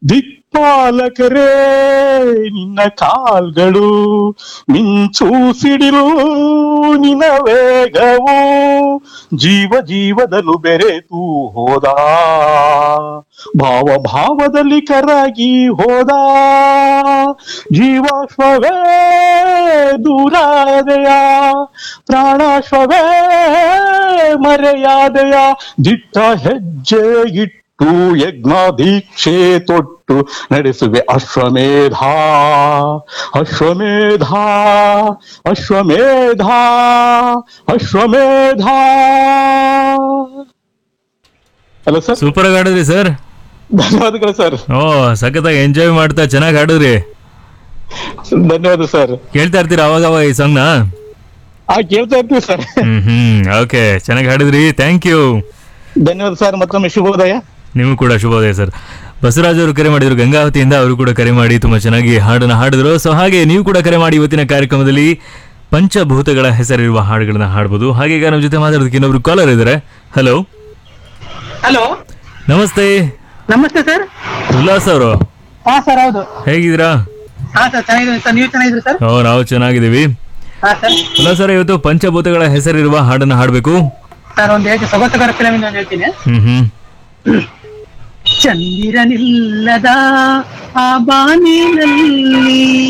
ದಿಕ್ಪಾಲಕರೇ ನಿನ್ನ ಕಾಲ್ಗಳು ಮಿಂಚು ಸಿಡಿಲು ನಿನ್ನ ವೇಗವು ಜೀವ ಜೀವದಲ್ಲೂ ಬೆರೆತು ಹೋದ ಭಾವ ಭಾವದಲ್ಲಿ ಕರಗಿ ಹೋದ ಜೀವಾಶ್ವವೇ ದೂರಾದೆಯ ಪ್ರಾಣಾಶ್ವವೇ ಮರೆಯಾದೆಯ ದಿಟ್ಟ ಹೆಜ್ಜೆ ಇಟ್ಟು ಯಜ್ಞ ದೀಕ್ಷೆ ತೊಟ್ಟು ನಡೆಸುವೆ ಅಶ್ವಮೇಧ ಅಶ್ವಮೇಧ ಅಶ್ವಮೇಧ ಅಶ್ವಮೇಧ ಹಲೋ ಸರ್ ಸೂಪರ್ ಆಗಿ ಹಾಡಿದ್ರಿ ಸರ್ ಧನ್ಯವಾದಗಳು ಸರ್ ಓ ಸಖತ್ತಾಗಿ ಎಂಜಾಯ್ ಮಾಡ್ತಾ ಚೆನ್ನಾಗಿ ಹಾಡಿದ್ರಿ ಧನ್ಯವಾದ ಸರ್ ಕೇಳ್ತಾ ಇರ್ತೀರಾ ಅವಾಗ ಅವಾಗ ಈ ಸಾಂಗ್ನ ಆ ಕೇಳ್ತಾ ಇರ್ತೀವಿ ಸರ್ ಹ್ಮ್ ಹ್ಮ್ ಓಕೆ ಚೆನ್ನಾಗಿ ಹಾಡಿದ್ರಿ ಥ್ಯಾಂಕ್ ಯು ಧನ್ಯವಾದ ಸರ್ ಮತ್ತೊಮ್ಮೆ ಶುಭೋದಯ ನಿಮಗೂ ಕೂಡ ಶುಭೋದಯ ಸರ್ ಬಸವರಾಜ್ ಅವರು ಕರೆ ಮಾಡಿದ್ರು ಗಂಗಾವತಿಯಿಂದ ಅವರು ಕೂಡ ಕರೆ ಮಾಡಿ ತುಂಬಾ ಚೆನ್ನಾಗಿ ಹಾಡನ್ನ ಹಾಡಿದ್ರು ಸೊ ಹಾಗೆ ನೀವು ಕೂಡ ಕರೆ ಮಾಡಿ ಇವತ್ತಿನ ಕಾರ್ಯಕ್ರಮದಲ್ಲಿ ಪಂಚಭೂತಗಳ ಹೆಸರಿರುವ ಹಾಡುಗಳನ್ನ ಹಾಡ್ಬೋದು ಹಾಗೆ ಈಗ ನಮ್ಮ ಜೊತೆ ಮಾತಾಡೋದಕ್ಕೆ ಇನ್ನೊಬ್ರು ಕಾಲರ್ ಇದ್ದಾರೆ ಹಲೋ ಹಲೋ ನಮಸ್ತೆ ನಮಸ್ತೆ ಸರ್ ಉಲ್ಲಾಸ್ ಅವರು ಹಾ ಸರ್ ಹೌದು ಹೇಗಿದ್ದೀರಾ ಹಾ ಸರ್ ಚೆನ್ನಾಗಿದ್ದೀನಿ ಸರ್ ನೀವು ಚೆನ್ನಾಗಿದ್ರಿ ಸರ್ ಓ ನಾವು ಚೆನ್ನಾಗಿದ್ದೀವಿ ಹಾ ಸರ್ ಉಲ್ಲಾಸ್ ಸರ್ ಇವತ್ತು ಪಂಚಭೂತಗಳ ಹೆಸರಿರುವ ಹಾಡನ್ನ ಹಾಡಬೇಕು ಸರ್ ಒಂದು ಹೇಳ್ತೀನಿ ಸೊಗಸಗರ ಫಿಲಮ್ ಇಂದ ಒಂದು ಹೇಳ್ತೀನಿ ಹ್ಮ್ ಹ್ಮ್ ಚಂದಿರನಿಲ್ಲದ ಆ ಬಾನಿನಲ್ಲಿ